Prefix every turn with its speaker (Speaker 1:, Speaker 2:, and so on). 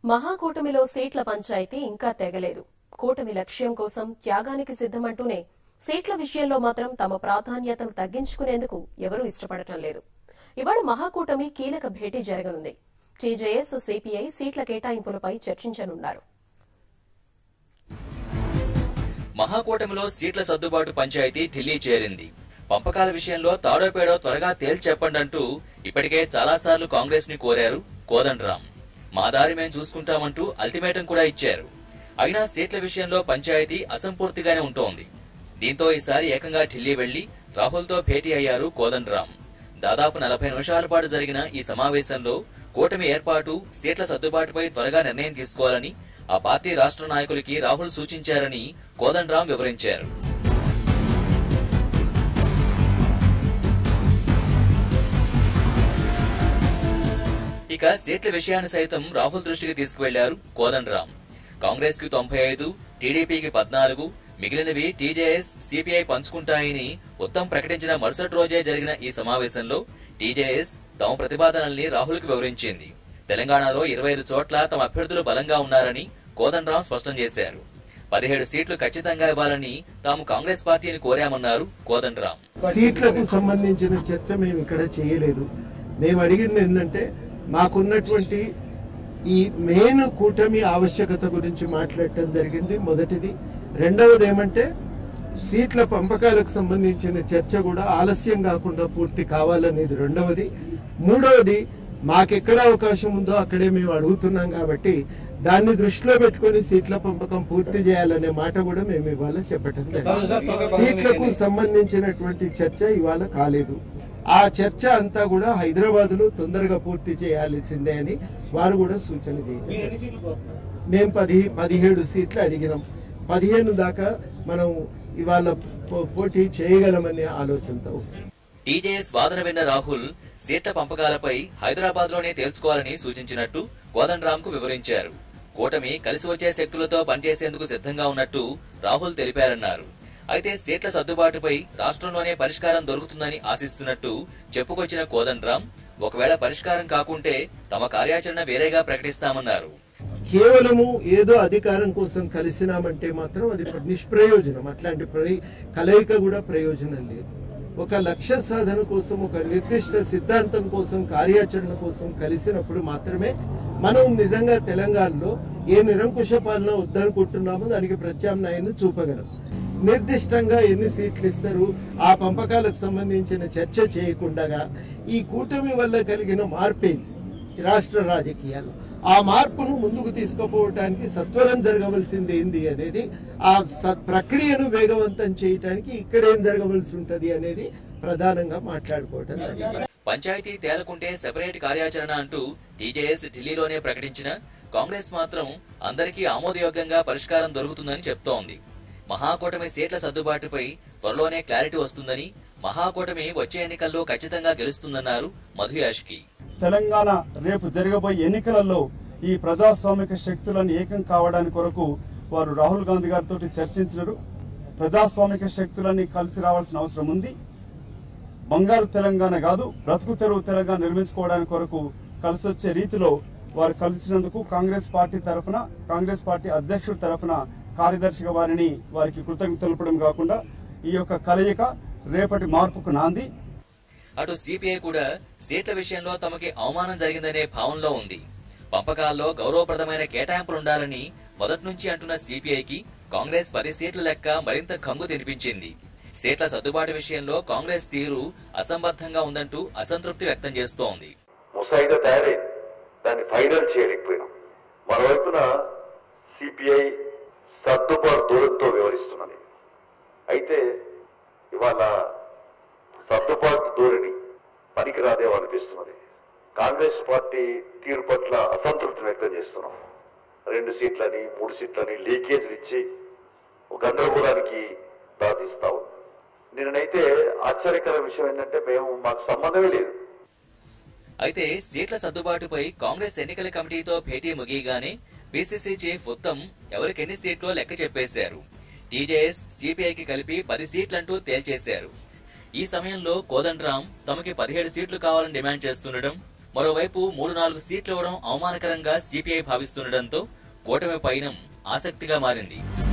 Speaker 1: మహాకూటమిలో సీట్ల పంచాయతీ ఇంకా తెగలేదు కూటమి లక్ష్యం కోసం త్యాగానికి సిద్ధమంటూనే సీట్ల విషయంలో మాత్రం తమ ప్రాధాన్యతను తగ్గించుకునేందుకు ఎవరూ ఇష్టపడటం లేదు ఇవాళ మహాకూటమి కీలక భేటీ జరగనుంది టీజేఎస్ సిపిఐ సీట్ల కేటాయింపులపై చర్చించనున్నారు
Speaker 2: మహాకూటమిలో సీట్ల సర్దుబాటు పంచాయతీ ఢిల్లీ చేరింది పంపకాల విషయంలో తాడోపేడో త్వరగా తేల్చెప్పండంటూ ఇప్పటికే చాలాసార్లు కాంగ్రెస్ ని కోరారు కోదండరాం మా దారి మేం చూసుకుంటామంటూ అల్టిమేటం కూడా ఇచ్చారు అయినా సీట్ల విషయంలో పంచాయతీ అసంపూర్తిగానే ఉంటోంది దీంతో ఈసారి ఏకంగా ఢిల్లీ వెళ్లి రాహుల్తో భేటీ అయ్యారు కోదండరాం దాదాపు నలభై నిమిషాల పాటు జరిగిన ఈ సమావేశంలో కూటమి ఏర్పాటు సీట్ల సర్దుబాటుపై త్వరగా నిర్ణయం తీసుకోవాలని ఆ పార్టీ రాష్ట్ర నాయకులకి రాహుల్ సూచించారని కోదండరాం వివరించారు ఇక సీట్ల విషయాన్ని సైతం రాహుల్ దృష్టికి తీసుకువెళ్లారు కోదండరాం కాంగ్రెస్ కి తొంభై ఐదు టీడీపీకి పద్నాలుగు మిగిలినవి టీజేఎస్ సిపిఐ పంచుకుంటాయని ఉత్తమ్ ప్రకటించిన మరుసటి రోజే జరిగిన ఈ సమావేశంలో టీజేఎస్ తమ ప్రతిపాదనల్ని రాహుల్ కి వివరించింది తెలంగాణలో ఇరవై ఐదు చోట్ల తమ అభ్యర్థులు బలంగా ఉన్నారని కోదండరాం స్పష్టం చేశారు పదిహేడు సీట్లు ఖచ్చితంగా ఇవ్వాలని తాము కాంగ్రెస్ పార్టీని కోరామన్నారు కోదండరాం
Speaker 3: సీట్లకు సంబంధించిన చర్చ మేము ఇక్కడ చేయలేదు మేము అడిగింది ఏంటంటే మాకున్నటువంటి ఈ మెయిన్ కూటమి ఆవశ్యకత గురించి మాట్లాడటం జరిగింది మొదటిది రెండవది ఏమంటే సీట్ల పంపకాలకు సంబంధించిన చర్చ కూడా ఆలస్యం కాకుండా పూర్తి కావాలనేది రెండవది మూడవది మాకెక్కడ అవకాశం ఉందో అక్కడే మేము అడుగుతున్నాం కాబట్టి దాన్ని దృష్టిలో పెట్టుకొని సీట్ల పంపకం పూర్తి చేయాలనే మాట కూడా మేము ఇవాళ చెప్పటం జరిగింది సీట్లకు సంబంధించినటువంటి చర్చ ఇవాళ కాలేదు ఆ చర్చ అంతా కూడా హైదరాబాద్ లో తొందరగా పూర్తి చేయాల్సిందే అని వారు కూడా సూచన చేయాలి మేము పది పదిహేడు సీట్లు అడిగినాం పదిహేను దాకా మనం ఇవాళ పో- పోటీ చేయగలమనే ఆలోచనతో ఉన్నాం.
Speaker 2: టీజేఎస్ వాదన విన్న రాహుల్ సీట్ల పంపకాలపై హైదరాబాద్ లోనే తేల్చుకోవాలని సూచించినట్టు కోదండరాం కు వివరించారు కూటమి కలిసి వచ్చే శక్తులతో పనిచేసేందుకు సిద్ధంగా ఉన్నట్టు రాహుల్ తెలిపారన్నారు అయితే సీట్ల సర్దుబాటుపై రాష్ట్రంలోనే పరిష్కారం దొరుకుతుందని ఆశిస్తున్నట్టు చెప్పుకొచ్చిన కోదండరాం ఒకవేళ పరిష్కారం కాకుంటే తమ కార్యాచరణ వేరేగా ప్రకటిస్తామన్నారు
Speaker 3: కేవలము ఏదో అధికారం కోసం కలిసినామంటే మాత్రం అది నిష్ప్రయోజనం అట్లాంటి ప్ర- కలయిక కూడా ప్రయోజనం లేదు ఒక లక్ష్య సాధన కోసం ఒక నిర్దిష్ట సిద్ధాంతం కోసం కార్యాచరణ కోసం కలిసినప్పుడు మాత్రమే మనం నిజంగా తెలంగాణలో ఏ నిరంకుశ పాలన వద్దనుకుంటున్నామో దానికి ప్రత్యామ్నాయాన్ని చూపగలం నిర్దిష్టంగా ఎన్ని సీట్లు ఇస్తారు ఆ పంపకాలకు సంబంధించిన చర్చ చేయకుండా ఈ కూటమి వల్ల కలిగిన మార్పేంది రాష్ట్ర రాజకీయాల్లో ఆ మార్పును ముందుకు తీసుకుపోవటానికి సత్వరం జరగవలసింది ఏంది అనేది ఆ స- ప్రక్రియను వేగవంతం చేయటానికి ఇక్కడేం జరగవలసి ఉంటది అనేది ప్రధానంగా మాట్లాడుకోవటం జరిగింది
Speaker 2: పంచాయతీ తేలకుంటే సెపరేట్ కార్యాచరణ అంటూ టీజేఎస్ ఢిల్లీలోనే ప్రకటించిన కాంగ్రెస్ మాత్రం అందరికీ ఆమోదయోగ్యంగా పరిష్కారం దొరుకుతుందని చెప్తోంది మహాకూటమి సీట్ల సర్దుబాటుపై త్వరలోనే క్లారిటీ వస్తుందని మహాకూటమి వచ్చే ఎన్నికల్లో ఖచ్చితంగా గెలుస్తుందన్నారు మధు యాష్కి
Speaker 4: తెలంగాణ రేపు జరగబోయే ఎన్నికలలో ఈ ప్రజాస్వామిక శక్తులను ఏకం కావడానికి కొరకు వారు రాహుల్ గాంధీ గారితో చర్చించినారు ప్రజాస్వామిక శక్తులన్నీ కలిసి రావాల్సిన అవసరం ఉంది బంగారు తెలంగాణ కాదు బ్రతుకు తెరువు తెలంగాణ నిర్మించుకోవడానికి కొరకు కలిసి వచ్చే రీతిలో వారు కలిసినందుకు కాంగ్రెస్ పార్టీ తరఫున కాంగ్రెస్ పార్టీ అధ్యక్షుడి తరఫున కార్యదర్శిగా వారిని వారికి కృతజ్ఞత తెలపడం కాకుండా ఈ యొక్క కలయిక రేపటి మార్పుకు నాంది
Speaker 2: అటు సిపిఐ కూడా సీట్ల విషయంలో తమకి అవమానం జరిగిందనే భావనలో ఉంది పంపకాల్లో గౌరవప్రదమైన కేటాయింపులుండాలని మొదటి నుంచి అంటున్న సిపిఐకి కాంగ్రెస్ పది సీట్ల లెక్క మరింత కంగు తినిపించింది సీట్ల సర్దుబాటు విషయంలో కాంగ్రెస్ తీరు అసంబద్ధంగా ఉందంటూ అసంతృప్తి వ్యక్తం చేస్తోంది
Speaker 5: ముసాయిదా తయారైంది దాన్ని ఫైనల్ చేయలేకపోయినాం మరోవైపున సిపిఐ సర్దుబాటు దూరంతో వ్యవహరిస్తున్నది అయితే ఇవాళ సర్దుబాటు ధోరణి పనికిరాదేమో అనిపిస్తున్నది కాంగ్రెస్ పార్టీ తీరు పట్ల అసంతృప్తి వ్యక్తం చేస్తున్నాం రెండు సీట్లని మూడు సీట్లని లీకేజ్లు ఇచ్చి ఒక గందరగోళానికి దారితీస్తా ఉంది నేనైతే ఆశ్చర్యకర విషయం ఏంటంటే మేము మాకు సంబంధమే లేదు
Speaker 2: అయితే సీట్ల సర్దుబాటుపై కాంగ్రెస్ ఎన్నికల కమిటీతో భేటీ ముగియగానే పిసిసి చీఫ్ ఉత్తమ్ ఎవరికెన్ని సీట్లో లెక్క చెప్పేశారు టీజేఎస్ సిపిఐకి కలిపి పది సీట్లంటూ తేల్చేశారు ఈ సమయంలో కోదండరాం తమకి పదిహేడు సీట్లు కావాలని డిమాండ్ చేస్తుండడం మరోవైపు మూడు నాలుగు సీట్లు ఇవ్వడం అవమానకరంగా సిపిఐ భావిస్తుండటంతో కూటమి పైనం ఆసక్తిగా మారింది